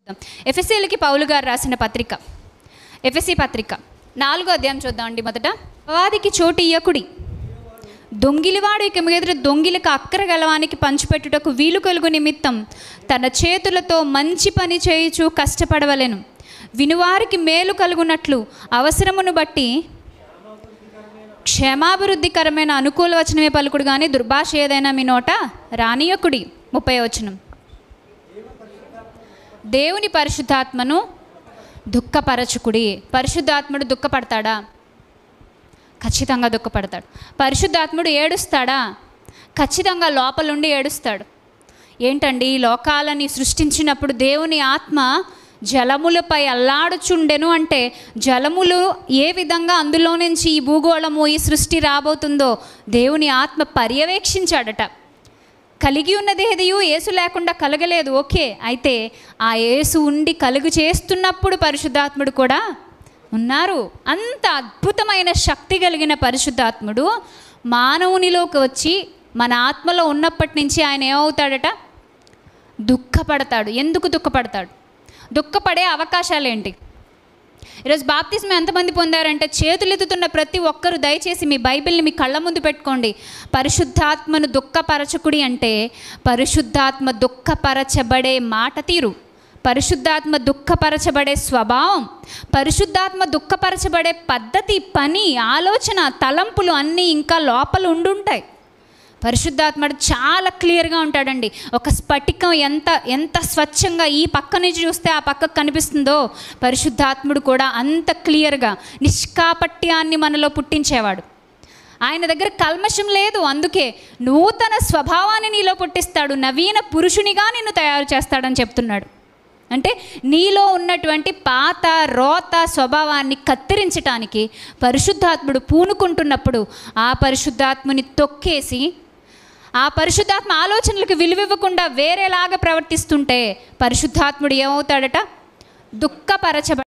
ఎఫ్ఎస్సీలకి పౌలు గారు రాసిన పత్రిక ఎఫ్ఎస్సి పత్రిక నాలుగో అధ్యాయం చూద్దామండి మొదట వాదికి చోటు ఇయ్యకుడి దొంగిలివాడు ఇక మీద దొంగిలకు అక్కర గలవానికి పంచిపెట్టుటకు వీలు కలుగు నిమిత్తం తన చేతులతో మంచి పని చేయుచు కష్టపడవలెను వినువారికి మేలు కలుగునట్లు అవసరమును బట్టి క్షేమాభివృద్ధికరమైన అనుకూల వచనమే పలుకుడు కానీ దుర్భాష ఏదైనా మీ నోట రానియకుడి ముప్పై వచనం దేవుని పరిశుద్ధాత్మను దుఃఖపరచుకుడి పరిశుద్ధాత్ముడు దుఃఖపడతాడా ఖచ్చితంగా దుఃఖపడతాడు పరిశుద్ధాత్ముడు ఏడుస్తాడా ఖచ్చితంగా లోపలుండి ఏడుస్తాడు ఏంటండి ఈ లోకాలని సృష్టించినప్పుడు దేవుని ఆత్మ జలములపై అల్లాడుచుండెను అంటే జలములు ఏ విధంగా అందులో నుంచి ఈ భూగోళము ఈ సృష్టి రాబోతుందో దేవుని ఆత్మ పర్యవేక్షించాడట కలిగి ఉన్నది ఏదియు యేసు లేకుండా కలగలేదు ఓకే అయితే ఆ యేసు ఉండి కలుగు చేస్తున్నప్పుడు పరిశుద్ధాత్ముడు కూడా ఉన్నారు అంత అద్భుతమైన శక్తి కలిగిన పరిశుద్ధాత్ముడు మానవునిలోకి వచ్చి మన ఆత్మలో ఉన్నప్పటి నుంచి ఆయన ఏమవుతాడట దుఃఖపడతాడు ఎందుకు దుఃఖపడతాడు దుఃఖపడే అవకాశాలు ఏంటి ఈరోజు బాప్తిస్మ ఎంతమంది పొందారంటే చేతులెత్తుతున్న ప్రతి ఒక్కరు దయచేసి మీ బైబిల్ని మీ కళ్ళ ముందు పెట్టుకోండి పరిశుద్ధాత్మను దుఃఖపరచకుడి అంటే పరిశుద్ధాత్మ దుఃఖపరచబడే మాట తీరు పరిశుద్ధాత్మ దుఃఖపరచబడే స్వభావం పరిశుద్ధాత్మ దుఃఖపరచబడే పద్ధతి పని ఆలోచన తలంపులు అన్నీ ఇంకా లోపల ఉండుంటాయి పరిశుద్ధాత్ముడు చాలా క్లియర్గా ఉంటాడండి ఒక స్ఫటికం ఎంత ఎంత స్వచ్ఛంగా ఈ పక్క నుంచి చూస్తే ఆ పక్కకు కనిపిస్తుందో పరిశుద్ధాత్ముడు కూడా అంత క్లియర్గా నిష్కాపట్యాన్ని మనలో పుట్టించేవాడు ఆయన దగ్గర కల్మషం లేదు అందుకే నూతన స్వభావాన్ని నీలో పుట్టిస్తాడు నవీన పురుషునిగా నిన్ను తయారు చేస్తాడని చెప్తున్నాడు అంటే నీలో ఉన్నటువంటి పాత రోత స్వభావాన్ని కత్తిరించటానికి పరిశుద్ధాత్ముడు పూనుకుంటున్నప్పుడు ఆ పరిశుద్ధాత్ముని తొక్కేసి ఆ పరిశుద్ధాత్మ ఆలోచనలకు విలువివ్వకుండా వేరేలాగా ప్రవర్తిస్తుంటే పరిశుద్ధాత్ముడు ఏమవుతాడట దుఃఖపరచబ